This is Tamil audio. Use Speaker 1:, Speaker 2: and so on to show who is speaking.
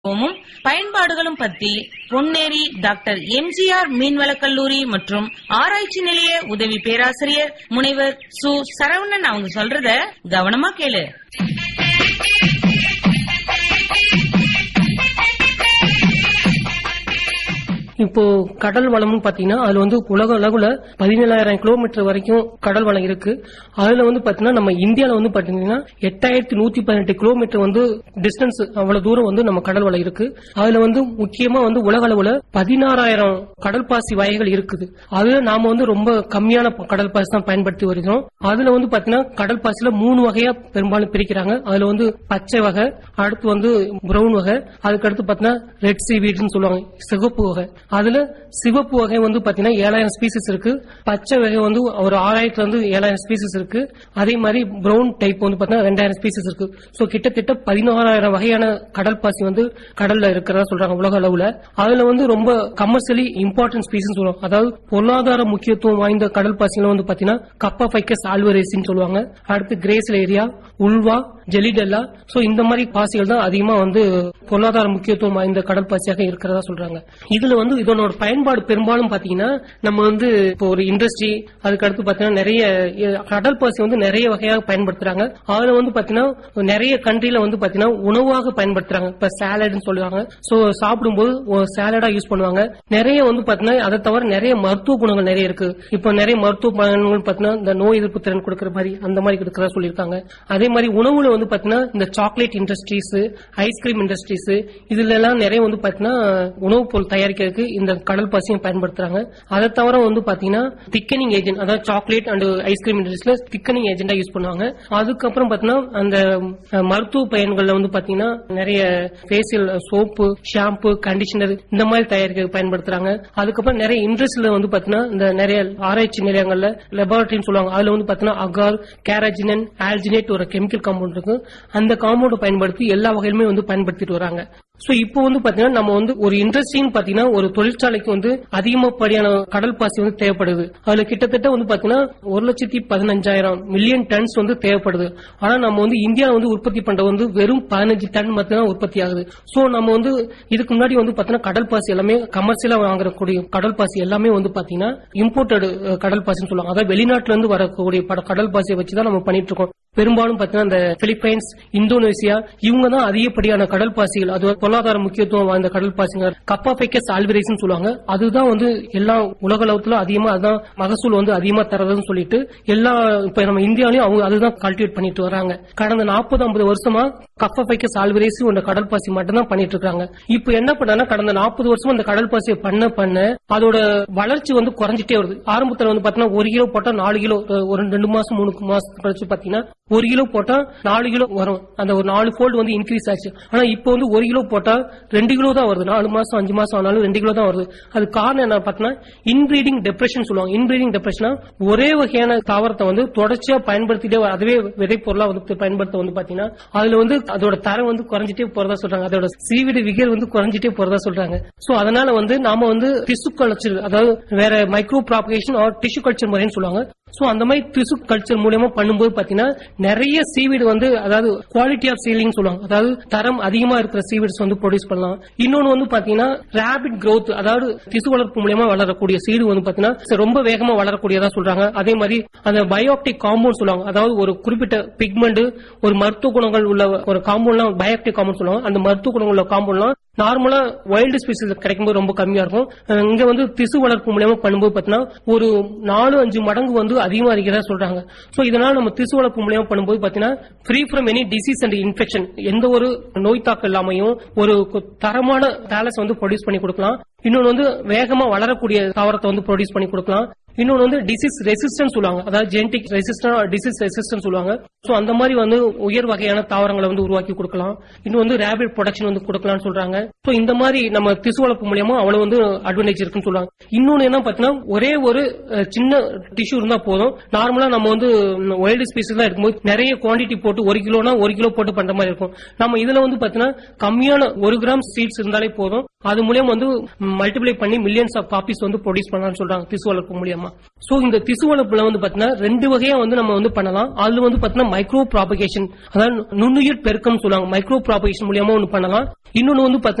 Speaker 1: முக்கியத்துவமும் பயன்பாடுகளும் பத்தி பொன்னேரி டாக்டர் எம்ஜிஆர் மீன்வளக் கல்லூரி மற்றும் ஆராய்ச்சி நிலைய உதவி பேராசிரியர் முனைவர் சு சரவணன் அவங்க சொல்றத கவனமா கேளு
Speaker 2: இப்போ கடல் வளம்னு பாத்தீங்கன்னா அதுல வந்து உலக அளவுல பதினேழாயிரம் கிலோமீட்டர் வரைக்கும் கடல் வளம் இருக்கு அதுல வந்து பாத்தீங்கன்னா நம்ம இந்தியால வந்து பாத்தீங்கன்னா எட்டாயிரத்தி நூத்தி பதினெட்டு கிலோமீட்டர் வந்து டிஸ்டன்ஸ் அவ்வளவு தூரம் வந்து நம்ம கடல் வளம் இருக்கு அதுல வந்து முக்கியமா வந்து உலக அளவுல பதினாறாயிரம் கடல் பாசி வகைகள் இருக்குது அதுல நாம வந்து ரொம்ப கம்மியான ப- கடல் பாசி தான் பயன்படுத்தி வருகிறோம் அதுல வந்து பாத்தீங்கன்னா கடல் பாசில மூணு வகையா பெரும்பாலும் பிரிக்கிறாங்க அதுல வந்து பச்சை வகை அடுத்து வந்து பிரவுன் வகை அதுக்கு அடுத்து பாத்தீங்கன்னா ரெட் சீவீட்னு சொல்லுவாங்க சிவப்பு வகை அதுல சிவப்பு வகை வந்து பாத்தீங்கன்னா ஏழாயிரம் ஸ்பீசிஸ் இருக்கு பச்சை வகை வந்து ஒரு ஆறாயிரத்துல இருந்து ஏழாயிரம் ஸ்பீசிஸ் இருக்கு அதே மாதிரி பிரவுன் டைப் வந்து பாத்தீங்கன்னா ரெண்டாயிரம் ஸ்பீசிஸ் இருக்கு சோ கிட்டத்தட்ட பதினோராயிரம் வகையான கடல் பாசி வந்து கடல்ல இருக்கிறதா சொல்றாங்க உலக அளவுல அதுல வந்து ரொம்ப கமர்ஷியலி இம்பார்ட்டன்ட் ஸ்பீசிஸ் சொல்லுவாங்க அதாவது பொருளாதார முக்கியத்துவம் வாய்ந்த கடல் பாசிகள் வந்து பாத்தீங்கன்னா கப்பா ஃபைக்கஸ் ஆல்வரேசின்னு சொல்லுவாங்க அடுத்து Gracilaria Ulva Gelidiella so இந்த மாதிரி பாசிகள் தான் அதிகமா வந்து பொருளாதார முக்கியத்துவம் வாய்ந்த கடல் பாசியாக இருக்கிறதா சொல்றாங்க இதுல வந்து இதனோட பயன்பாடு பெரும்பாலும் பாத்தீங்கன்னா நம்ம வந்து இப்போ ஒரு இண்டஸ்ட்ரி அதுக்கு அடுத்து பாத்தீங்கன்னா நிறைய அஹ், கடல் பாசி வந்து நிறைய வகையாக பயன்படுத்துறாங்க அதுல வந்து பாத்தீங்கன்னா நிறைய கண்ட்ரில வந்து பாத்தீங்கன்னா உணவாக பயன்படுத்துறாங்க இப்ப சாலட்னு சொல்லுவாங்க சோ சாப்பிடும்போது சாலடா யூஸ் பண்ணுவாங்க நிறைய வந்து பாத்தீங்கன்னா அதை தவிர நிறைய மருத்துவ குணங்கள் நிறைய இருக்கு இப்ப நிறைய மருத்துவ பயன்கள் பாத்தீங்கன்னா இந்த நோய் எதிர்ப்பு திறன் கொடுக்கிற மாதிரி அந்த மாதிரி கொடுக்கறதா சொல்லியிருக்காங்க அதே மாதிரி உணவுல வந்து பாத்தீங்கன்னா இந்த சாக்லேட் இண்டஸ்ட்ரீஸ் ஐஸ்கிரீம் இண்டஸ்ட்ரீஸ் இதுல எல்லாம் நிறைய வந்து பாத்தீங்கன்னா உணவுப் பொருள் தயாரிக்கிறதுக்கு இந்த கடல் பாசியும் பயன்படுத்துறாங்க அதை தவிர வந்து பாத்தீங்கன்னா திக்கனிங் ஏஜென்ட் அதாவது சாக்லேட் அண்ட் ஐஸ்கிரீம் இண்டஸ்ட்ரியில திக்கனிங் ஏஜென்டா யூஸ் பண்ணுவாங்க அதுக்கப்புறம் பாத்தீங்கன்னா அந்த அஹ், மருத்துவ பயன்கள்ல வந்து பாத்தீங்கன்னா நிறைய ஃபேஷியல் சோப்பு ஷாம்பு கண்டிஷனர் இந்த மாதிரி தயாரிக்க பயன்படுத்துறாங்க அதுக்கப்புறம் நிறைய இண்டஸ்ட்ரியில வந்து பாத்தீங்கன்னா இந்த நிறைய ஆராய்ச்சி நிலையங்கள்ல லெபார்டரின்னு சொல்லுவாங்க அதுல வந்து பாத்தீங்கன்னா அகார் கேரஜினன் ஆல்ஜினேட் ஒரு கெமிக்கல் காம்பவுண்ட் இருக்கு அந்த காம்பவுண்ட் பயன்படுத்தி எல்லா வகையிலுமே வந்து பயன்படுத்திட்டு வராங்க சோ இப்போ வந்து பாத்தீங்கன்னா நம்ம வந்து ஒரு இண்டஸ்ட்ரின்னு பாத்தீங்கன்னா ஒரு தொழிற்சாலைக்கு வந்து அதிகப்படியான கடல் பாசி வந்து தேவைப்படுது அதுல கிட்டத்தட்ட வந்து பாத்தீங்கன்னா ஒரு லட்சத்தி பதினஞ்சாயிரம் மில்லியன் டன்ஸ் வந்து தேவைப்படுது ஆனா நம்ம வந்து இந்தியா வந்து உற்பத்தி பண்ற வந்து வெறும் பதினஞ்சு டன் மட்டும் தான் உற்பத்தி ஆகுது சோ நம்ம வந்து இதுக்கு முன்னாடி வந்து பாத்தீங்கன்னா கடல் பாசி எல்லாமே கமர்ஷியலா வாங்குறக்கூடிய கடல் பாசி எல்லாமே வந்து பாத்தீங்கன்னா இம்போர்ட்டட் கடல் பாசின்னு சொல்லுவாங்க அதாவது வெளிநாட்டுல இருந்து வரக்கூடிய பட- கடல் பாசியை வச்சுதான் நம்ம பண்ணிட்டு இருக்கோம் பெரும்பாலும் பாத்தீங்கன்னா இந்த பிலிப்பைன்ஸ் இந்தோனேசியா இவங்க தான் அதிகப்படியான கடல் பாசிகள் அது பொருளாதார முக்கியத்துவம் வாய்ந்த கடல் பாசிங்க கப்பா பைக்கஸ் ஆல்விரைஸ் சொல்லுவாங்க அதுதான் வந்து எல்லா உலக அளவுல அதிகமா அதுதான் மகசூல் வந்து அதிகமா தரதுன்னு சொல்லிட்டு எல்லா இப்ப நம்ம இந்தியாலயும் அவங்க அதுதான் கல்டிவேட் பண்ணிட்டு வராங்க கடந்த 40 50 வருஷமா கப்பா பைக்கஸ் ஆல்விரைஸ் என்ற கடல் பாசி மட்டும் தான் பண்ணிட்டு இருக்காங்க இப்ப என்ன பண்ணா கடந்த 40 வருஷமா அந்த கடல் பாசியை பண்ண பண்ண அதோட வளர்ச்சி வந்து குறைஞ்சிட்டே வருது ஆரம்பத்துல வந்து பாத்தீங்கன்னா ஒரு கிலோ போட்டா நாலு கிலோ அஹ், ஒரு ரெண்டு மாசம் மூணு மாசம் கழிச்சு பாத்தீங்கன்னா ஒரு கிலோ போட்டா நாலு கிலோ வரும் அந்த ஒரு நாலு ஃபோல்டு வந்து இன்க்ரீஸ் ஆச்சு ஆனா இப்போ வந்து ஒரு கிலோ போட்டா ரெண்டு கிலோ தான் வருது நாலு மாசம் அஞ்சு மாசம் ஆனாலும் ரெண்டு கிலோ தான் வருது அது காரணம் என்ன பாத்தீங்கன்னா இன்பிரீடிங் டெப்ரெஷன் சொல்லுவாங்க இன்பிரீடிங் டெப்ரெஷனா ஒரே வகையான தாவரத்தை வந்து தொடர்ச்சியா பயன்படுத்திட்டே வர- அதுவே விதைப்பொருளா வந்து பயன்படுத்த வந்து பாத்தீங்கன்னா அதுல வந்து அதோட தரம் வந்து குறைஞ்சிட்டே போறதா சொல்றாங்க அதோட சீவிடு விகர் வந்து குறைஞ்சிட்டே போறதா சொல்றாங்க சோ அதனால வந்து நாம வந்து டிஷ்யூ கல்ச்சர் அதாவது வேற micropropagation or tissue culture முறைன்னு சொல்லுவாங்க சோ அந்த மாதிரி டிஷ்யூ கல்ச்சர் மூலியமா பண்ணும்போது பாத்தீங்கன்னா நிறைய சீவீடு வந்து அதாவது குவாலிட்டி ஆஃப் சீலிங் சொல்லுவாங்க அதாவது தரம் அதிகமா இருக்கிற சீவீட்ஸ் வந்து ப்ரொடியூஸ் பண்ணலாம் இன்னொன்னு வந்து பாத்தீங்கன்னா ரேபிட் growth அதாவது திசு வளர்ப்பு மூலியமா வளரக்கூடிய சீடு வந்து பாத்தீங்கன்னா ரொம்ப வேகமா வளரக்கூடியதா சொல்றாங்க அதே மாதிரி அந்த பயோப்டிக் காம்பவுண்ட் சொல்லுவாங்க அதாவது ஒரு குறிப்பிட்ட பிக்மெண்ட் ஒரு மருத்துவ குணங்கள் உள்ள ஒரு காம்பவுண்ட்லாம் பயோப்டிக் காம்பவுண்ட் சொல்லுவாங்க அந்த மருத்துவ குணங்கள் உள்ள காம்பவுண்ட்லாம் நார்மலா வைல்டு ஸ்பீசிஸ் கிடைக்கும்போது ரொம்ப கம்மியா இருக்கும் அஹ் இங்க வந்து திசு வளர்ப்பு மூலியமா பண்ணும்போது பாத்தீங்கன்னா ஒரு நாலு அஞ்சு மடங்கு வந்து அதிகமா இருக்கிறதா சொல்றாங்க சோ இதனால நம்ம திசு வளர்ப்பு மூலியமா பண்ணும்போது பாத்தீங்கன்னா free from any disease and infection எந்த ஒரு நோய் தாக்கம் இல்லாமையும் ஒரு கு- தரமான பேலஸ் வந்து ப்ரொடியூஸ் பண்ணி கொடுக்கலாம் இன்னொன்னு வந்து வேகமா வளரக்கூடிய தாவரத்தை வந்து ப்ரொடியூஸ் பண்ணி கொடுக்கலாம் இன்னொன்னு வந்து டிசீஸ் ரெசிஸ்டன்ஸ் சொல்லுவாங்க அதாவது ஜெனடிக் ரெசிஸ்டன் டிசீஸ் ரெசிஸ்டன்ஸ் சொல்லுவாங்க சோ அந்த மாதிரி வந்து உயர் வகையான தாவரங்களை வந்து உருவாக்கி கொடுக்கலாம் இன்னும் வந்து ரேபிட் ப்ரொடக்ஷன் வந்து கொடுக்கலாம்னு சொல்றாங்க சோ இந்த மாதிரி நம்ம திசு வளர்ப்பு மூலியமா அவ்வளவு வந்து அட்வான்டேஜ் இருக்குன்னு சொல்றாங்க இன்னொன்னு என்ன பாத்தீங்கன்னா ஒரே ஒரு அஹ், சின்ன டிஷ்யூ இருந்தா போதும் நார்மலா நம்ம வந்து வைல்டு ஸ்பீசிஸ் தான் இருக்கும்போது நிறைய குவாண்டிட்டி போட்டு ஒரு கிலோனா ஒரு கிலோ போட்டு பண்ற மாதிரி இருக்கும் நம்ம இதுல வந்து பாத்தீங்கன்னா கம்மியான ஒரு கிராம் சீட்ஸ் இருந்தாலே போதும் அது மூலியம் வந்து மல்டிப்ளை பண்ணி மில்லியன்ஸ் ஆஃப் காப்பீஸ் வந்து ப்ரொடியூஸ் பண்ணலாம்னு சொல்றாங்க திசு வளர்ப்பு மூலியமா சோ இந்த திசு வளர்ப்புல வந்து பாத்தீங்கன்னா ரெண்டு வகையா வந்து நம்ம வந்து பண்ணலாம் அதுல வந்து பாத்தீங்கன்னா மைக்ரோ ப்ராபகேஷன் அதாவது நுண்ணுயிர் பெருக்கம் சொல்லுவாங்க மைக்ரோ ப்ராபகேஷன் மூலியமா ஒன்று பண்ணலாம் இன்னொன்னு வந்து பாத்தீங்கன்னா